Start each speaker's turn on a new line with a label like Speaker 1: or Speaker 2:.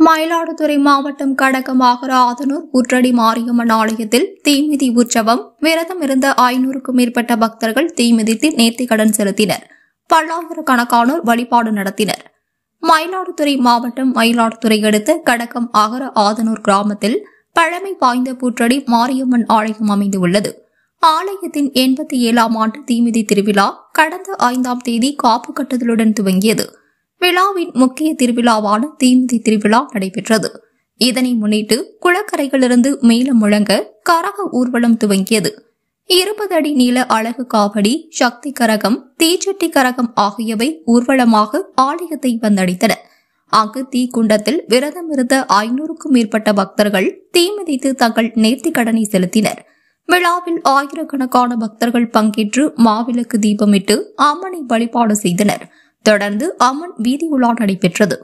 Speaker 1: மயிலாடுதுறை மாவட்டம் கடகமாகர ஆதனூர் புற்றடி மாரியம்மன் ஆலயத்தில் தீமிதி உற்சவம் விரதம் இருந்த ஐநூறுக்கும் மேற்பட்ட பக்தர்கள் தீமிதித்து நேர்த்திக்கடன் செலுத்தினர் பல்லாயிரக்கணக்கானோர் வழிபாடு நடத்தினர் மயிலாடுதுறை மாவட்டம் மயிலாடுதுறை அடுத்த கடகம் அகர ஆதனூர் கிராமத்தில் பழமை வாய்ந்த புற்றடி மாரியம்மன் ஆலயம் அமைந்துள்ளது ஆலயத்தின் எண்பத்தி ஏழாம் ஆண்டு தீமிதி திருவிழா கடந்த ஐந்தாம் தேதி காப்பு கட்டுதலுடன் துவங்கியது விழாவின் முக்கிய திருவிழாவான தீமிதி திருவிழா நடைபெற்றது இதனை முன்னிட்டு குளக்கரைகளிலிருந்து மேலம் முழங்க கரக ஊர்வலம் துவங்கியது இருபது அடி நீள அழகு காவடி சக்தி கரகம் தீச்சட்டி கரகம் ஆகியவை ஊர்வலமாக ஆலயத்தை வந்தடைத்தன அங்கு தீக்குண்டத்தில் விரதம் இருந்த ஐநூறுக்கும் மேற்பட்ட பக்தர்கள் தீமிதித்து தங்கள் நேர்த்திக் கடனை செலுத்தினர் விழாவில் ஆயிரக்கணக்கான பக்தர்கள் பங்கேற்று மாவிளக்கு தீபமிட்டு அம்மனை வழிபாடு செய்தனர் தொடர்ந்து அம்மன் வீதி உலா நடைபெற்றது